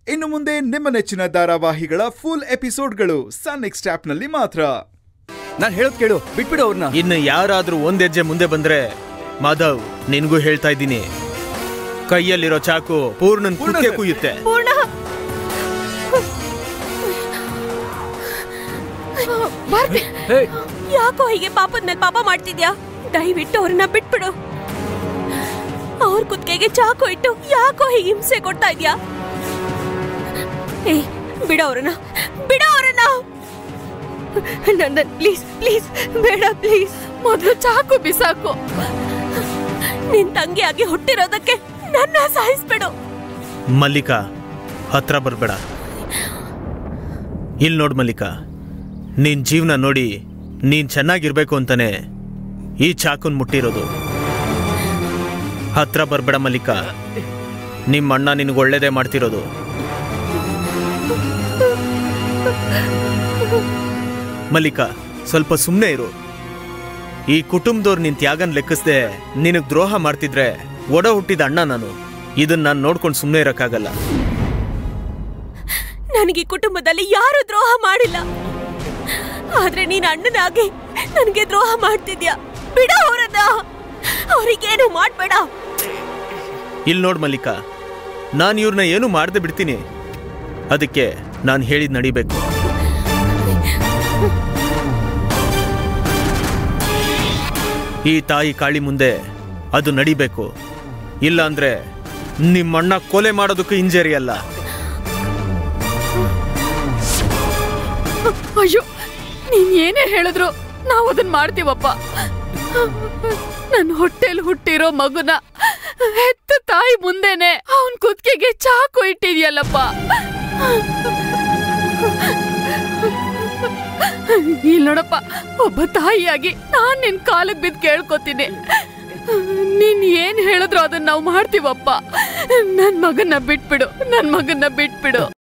ಇನ್ನು ಮುಂದೆ ನಿಮ್ಮ ನೆಚ್ಚಿನ ಧಾರಾವಾಹಿಗಳ ಫುಲ್ ಎಪಿಸೋಡ್ಗಳು ಸನ್ ನೆಕ್ಸ್ಟ್ ಆಪ್ನಲ್ಲಿ ಮಾತ್ರ ನಾನು ಹೇಳೋದ್ ಕೇಳು ಬಿಟ್ಬಿಡು ಅವ್ರನ್ನ ಇನ್ನು ಯಾರಾದ್ರೂ ಒಂದ್ ಹೆಜ್ಜೆ ಮುಂದೆ ಬಂದ್ರೆ ಮಾಧವ್ ನಿನ್ಗೂ ಹೇಳ್ತಾ ಇದ್ದೀನಿ ಕೈಯಲ್ಲಿರೋ ಚಾಕು ಪೂರ್ಣನ್ ಕುಕ್ಕೆ ಕುಯ್ಯುತ್ತೆ ಪೂರ್ಣ ಭಾರತಿ ಯಾಕೋ ಹೀಗೆ ಪಾಪದ ಮೇಲೆ ಪಾಪ ಮಾಡ್ತಿದ್ಯಾ ದಯವಿಟ್ಟು ಅವ್ರನ್ನ ಬಿಟ್ಬಿಡು ಅವ್ರ ಕುತ್ತಿಗೆಗೆ ಚಾಕು ಇಟ್ಟು ಯಾಕೋ ಹೀಗೆ ಹಿಂಸೆ ಕೊಡ್ತಾ ಇದ್ಯಾ ಏ ಬಿಡ ಅವ್ರನ್ನ ಬಿಡ ಅವ್ರನ್ನ ನಂದನ್ ಪ್ಲೀಸ್ ಪ್ಲೀಸ್ ಬೇಡ ಪ್ಲೀಸ್ ಮೊದಲು ಚಾಕು ಬಿಸಾಕು ನಿನ್ ತಂಗಿಯಾಗಿ ಹುಟ್ಟಿರೋದಕ್ಕೆ ನನ್ನ ಸಾಯಿಸ್ಬಿಡು ಮಲ್ಲಿಕಾ ಹತ್ರ ಬರ್ಬೇಡ ಇಲ್ಲಿ ನೋಡ್ ಮಲ್ಲಿಕಾ ನಿನ್ ಜೀವನ ನೋಡಿ ನೀನ್ ಚೆನ್ನಾಗಿರ್ಬೇಕು ಅಂತಾನೆ ಈ ಚಾಕುನ್ ಮುಟ್ಟಿರೋದು ಹತ್ರ ಬರ್ಬೇಡ ಮಲ್ಲಿಕಾ ನಿಮ್ಮ ಅಣ್ಣ ನಿನಗೆ ಒಳ್ಳೇದೇ ಮಾಡ್ತಿರೋದು ಮಲ್ಲಿಕಾ ಸ್ವಲ್ಪ ಸುಮ್ಮನೆ ಇರು ಈ ಕುಟುಂಬದವ್ರು ನಿನ್ ತ್ಯಾಗನ್ ಲೆಕ್ಕಿಸ್ದೆ ನಿನಗ್ ದ್ರೋಹ ಮಾಡ್ತಿದ್ರೆ ಒಡ ಹುಟ್ಟಿದ ಅಣ್ಣ ನಾನು ಇದನ್ನ ನಾನು ನೋಡ್ಕೊಂಡು ಸುಮ್ಮನೆ ಇರಕ್ಕಾಗಲ್ಲ ನನಗೆ ಈ ಕುಟುಂಬದಲ್ಲಿ ಯಾರು ದ್ರೋಹ ಮಾಡಿಲ್ಲ ಆದ್ರೆ ನೀನ್ ಅಣ್ಣನಾಗಿ ನನಗೆ ದ್ರೋಹ ಮಾಡ್ತಿದ್ಯಾ ಬಿಡ ಅವರನ್ನ ಅವ್ರಿಗೇನು ಮಾಡ್ಬೇಡ ಇಲ್ಲಿ ನೋಡ್ ಮಲ್ಲಿಕಾ ನಾನು ಇವ್ರನ್ನ ಏನು ಮಾಡದೆ ಬಿಡ್ತೀನಿ ಅದಕ್ಕೆ ನಾನು ಹೇಳಿದ್ ನಡಿಬೇಕು ಈ ತಾಯಿ ಕಾಳಿ ಮುಂದೆ ಅದು ನಡಿಬೇಕು ಇಲ್ಲ ಅಂದ್ರೆ ನಿಮ್ಮಣ್ಣ ಕೊಲೆ ಮಾಡೋದಕ್ಕೂ ಇಂಜರಿ ಅಲ್ಲ ಅಯ್ಯೋ ನೀನ್ ಏನೇ ಹೇಳಿದ್ರು ನಾವು ಅದನ್ನ ಮಾಡ್ತೀವಪ್ಪ ನನ್ನ ಹೊಟ್ಟೆಲ್ ಹುಟ್ಟಿರೋ ಮಗುನ ಹೆತ್ತ ತಾಯಿ ಮುಂದೆನೆ ಅವನ್ ಕುತ್ತಿಗೆಗೆ ಚಾಕು ಇಟ್ಟಿದ್ಯಲ್ಲಪ್ಪ ಇಲ್ಲಿ ನೋಡಪ್ಪ ಒಬ್ಬ ತಾಯಿಯಾಗಿ ನಾನ್ ನಿನ್ ಕಾಲಕ್ ಬಿದ್ದು ಕೇಳ್ಕೊತೀನಿ ನೀನ್ ಏನ್ ಹೇಳಿದ್ರು ಅದನ್ನ ನಾವು ಮಾಡ್ತೀವಪ್ಪ ನನ್ ಮಗನ್ನ ಬಿಟ್ಬಿಡು ನನ್ ಮಗನ್ನ ಬಿಟ್ಬಿಡು